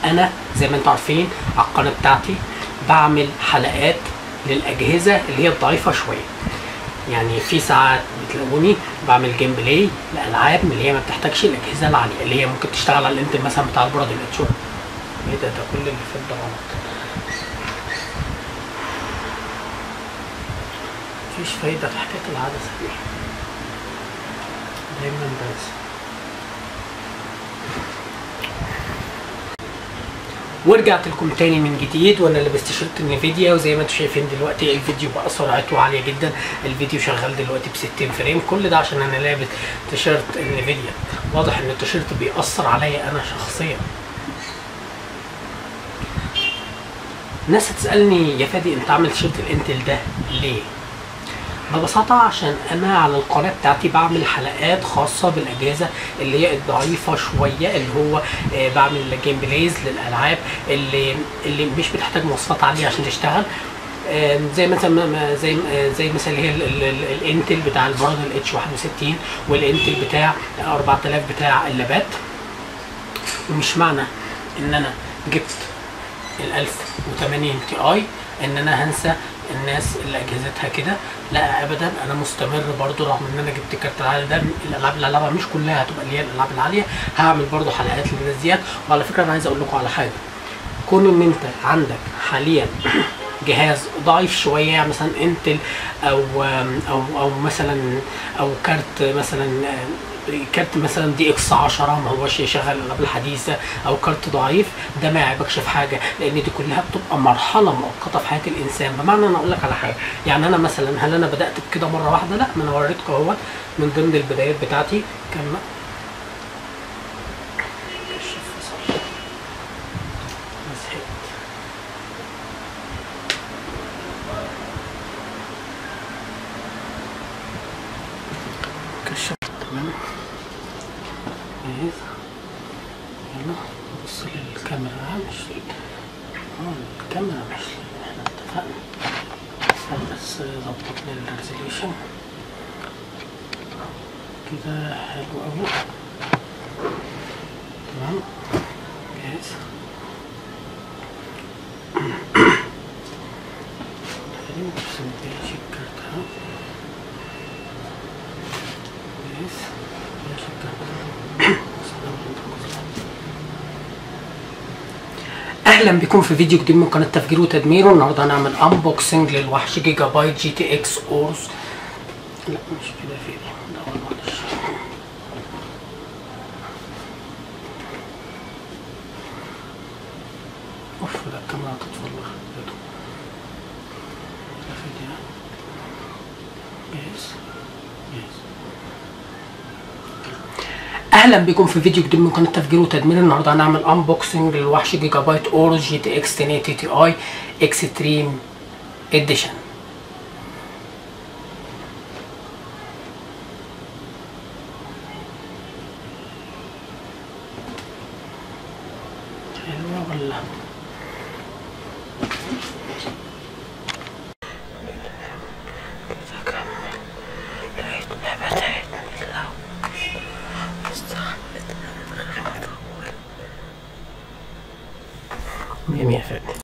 انا زي ما انتم عارفين على القناه بتاعتي بعمل حلقات للاجهزه اللي هي الضعيفه شويه يعني في ساعات بتلاقوني بعمل جيم بلاي لالعاب من اللي هي ما بتحتاجش الاجهزه العاليه اللي هي ممكن تشتغل على الانتل مثلا بتاع البرد الاتشور ايه ده ده كل اللي فات ده غلط مفيش فايده في حكايه العدسه دي دايما بنسى ورجعت لكم تاني من جديد وانا لبست تيشيرت انفيديا وزي ما انتم شايفين دلوقتي الفيديو بقى سرعته عاليه جدا الفيديو شغال دلوقتي ب 60 فريم كل ده عشان انا لابس تيشيرت انفيديا واضح ان التيشيرت بيأثر عليا انا شخصيا ناس هتسالني يا فادي انت عامل تيشيرت الانتل ده ليه ببساطة عشان أنا على القناة بتاعتي بعمل حلقات خاصة بالأجهزة اللي هي الضعيفة شوية اللي هو آه، بعمل جيم بلايز للألعاب اللي اللي مش بتحتاج مواصفات عالية عشان تشتغل آه، زي مثلا ما- ما- زي آه، زي مثلا اللي هي ال- ال- ال- الانتل بتاع البراد الاتش 61 والانتل بتاع 4000 بتاع اللابات ومش معنى ان انا جبت ال 1080 تي اي ان انا هنسى الناس اللي اجهزتها كده لا ابدا انا مستمر برضو رغم ان انا جبت كارت العالي ده الالعاب اللي هلعبها مش كلها هتبقى اللي هي الالعاب العاليه هعمل برضو حلقات للناس ديت وعلى فكره انا عايز اقول لكم على حاجه كون ان انت عندك حاليا جهاز ضعيف شويه يعني مثلا انتل او او او مثلا او كارت مثلا كارت مثلا دي اكس 10 ما هوش يشغل الالعاب الحديثه او كارت ضعيف ده ما يعيبكش في حاجه لان دي كلها بتبقى مرحله مؤقته في حياه الانسان بمعنى انا اقول لك على حاجه يعني انا مثلا هل انا بدات بكده مره واحده لا ما انا وريتكم اهوت من ضمن البدايات بتاعتي كان كشف صح. زهقت. كشف تمام جاهز يلا بص للكاميرا مش لل- اه الكاميرا مش لل- احنا اتفقنا استنى بس ظبط لي الريزوليوشن كده حلو قوي تمام جاهز حلو بس مبقاش الكارت اهو جاهز مبقاش الكارت اهلا بكم في فيديو جديد من قناه تفجير وتدمير والنهارده هنعمل انبوكسنج للوحش جيجا بايت جي تي اكس اورس لا مش كده في دي لا معلش اوف ده الكاميرا هتطفى الله يخرب بيته. ده في دي ها؟ جاهز جاهز اهلا بكم في فيديو جديد من قناه تفجير وتدمير النهارده هنعمل انبوكسنج للوحش جيجا بايت اورس جي تي اكس 1080 تي اي اكستريم اديشن حلوه ولا مية مية فعلا